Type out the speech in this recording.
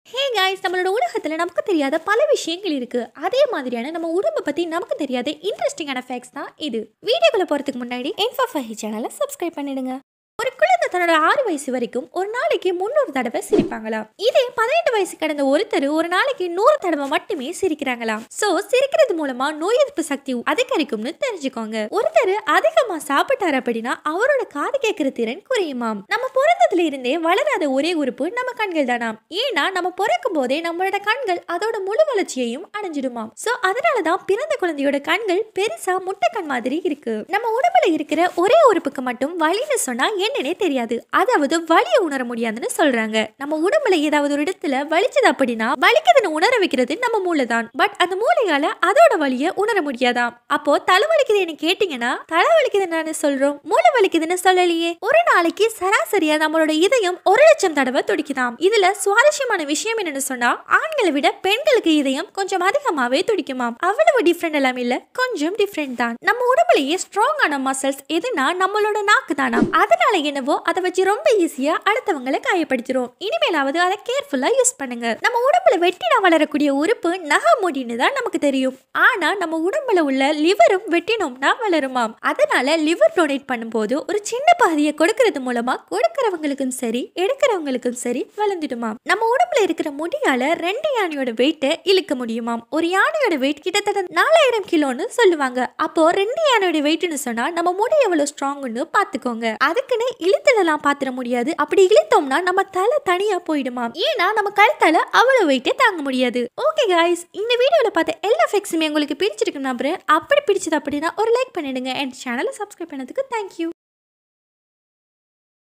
hey guys நம்மளோட உலகத்தில் நமக்கு தெரியாத பல விஷயங்கள் இருக்கு அதே மாதிரியான நம்ம உடம்பை பற்றி நமக்கு தெரியாத இன்ட்ரெஸ்டிங்கான ஃபேக்ட்ஸ் தான் இது வீடியோக்குள்ள போகிறதுக்கு முன்னாடி இன்ஃபோ ஃபஹி சேனலை சப்ஸ்கிரைப் பண்ணிடுங்க ஒரு குழந்தை தன்னோட ஆறு வயசு வரைக்கும் ஒரு நாளைக்கு முந்நூறு தடவை சிரிப்பாங்களாம் இதே பதினெட்டு வயசு கடந்த ஒருத்தர் ஒரு நாளைக்கு நூறு தடவை மட்டுமே சிரிக்கிறாங்களாம் சோ சிரிக்கிறது மூலமா நோய் எதிர்ப்பு சக்தி அதிகரிக்கும்னு தெரிஞ்சுக்கோங்க ஒருத்தர் அதிகமா சாப்பிட்டாரு அப்படின்னா அவரோட காது கேட்கிற திறன் குறையுமாம் நம்ம பிறந்ததுல இருந்தே வளராத ஒரே உறுப்பு நம்ம கண்கள் தானாம் ஏன்னா நம்ம பிறக்கும் போதே நம்மளோட கண்கள் அதோட முழு வளர்ச்சியையும் அடைஞ்சிடுமாம் சோ அதனாலதான் பிறந்த குழந்தையோட கண்கள் பெருசா முட்டை கண் மாதிரி இருக்கு நம்ம உடம்புல இருக்கிற ஒரே உறுப்புக்கு மட்டும் வலின்னு சொன்னா என்னன்னே தெரியாது அதாவது வலியை உணர முடியாதுன்னு சொல்றாங்க நம்ம உடம்புல ஏதாவது ஒரு இடத்துல வலிச்சது அப்படின்னா வலிக்குதுன்னு உணர வைக்கிறது நம்ம மூளை தான் பட் அந்த மூளையால அதோட வலியை உணர முடியாதாம் அப்போ தலை வலிக்குதுன்னு கேட்டீங்கன்னா தலை வலிக்குதுன்னு சொல்றோம் மூளை வலிக்குதுன்னு சொல்லலையே ஒரு நாளைக்கு சராசரியா நம்மளோட இதயம் ஒரு லட்சம் தடவை துடிக்குதாம் இதுல சுவாரஸ்யமான விஷயம் என்னன்னு சொன்னா ஆண்களை விட பெண்களுக்கு இதயம் கொஞ்சம் அதிகமாவே துடிக்குமாம் அவ்வளவு டிஃப்ரெண்ட் எல்லாம் இல்ல கொஞ்சம் டிஃப்ரெண்ட் தான் நம்ம உடம்புலயே ஸ்ட்ராங்கான மசில்ஸ் எதுனா நம்மளோட நாக்கு தானாம் அதனால என்னவோ அதை வச்சு ரொம்ப ஈஸியா அடுத்தவங்களை காயப்படுத்திரும் இனிமேலாவது அதை கேர்ஃபுல்லா யூஸ் பண்ணுங்க நம்ம உடம்புல வெட்டினா வளரக்கூடிய உறுப்பு நகை முடின்னு தான் நமக்கு தெரியும் ஆனா நம்ம உடம்புல உள்ள லிவரும் வெட்டினோம்னா வளருமாம் அதனால லிவர் டொனேட் பண்ணும்போது ஒரு சின்ன பகுதியை கொடுக்கறது மூலமா கொடுக்கறவங்களுக்கும் சரி எடுக்கிறவங்களுக்கும் சரி வளர்ந்துடுமாம் நம்ம உடம்புல இருக்கிற முடியால ரெண்டு யானையோட வெயிட்டை இழுக்க முடியுமாம் ஒரு யானையோட வெயிட் கிட்டத்தட்ட நாலாயிரம் கிலோன்னு சொல்லுவாங்க அப்போ ரெண்டு யானையோட வெயிட்னு சொன்னா நம்ம முடி எவ்வளவு ஸ்ட்ராங்னு பாத்துக்கோங்க அதுக்குன்னு இழுத்துடலாம் பாத்திர முடியாது அப்படி இழுத்தோம்னா நம்ம தலை தனியா போயிடுமாம் ஏன்னா நம்ம கழுத்தால அவ்வளவு வெயிட்டே தாங்க முடியாது ஓகே காய்ஸ் இந்த வீடியோல பார்த்த எல்லா ஃபேக்ஸுமே உங்களுக்கு பிடிச்சிருக்கு நம்புறேன் அப்படி பிடிச்சது அப்படின்னா ஒரு லைக் பண்ணிடுங்க என் சேனலை சப்ஸ்கிரைப் பண்ணதுக்கு தேங்க்யூ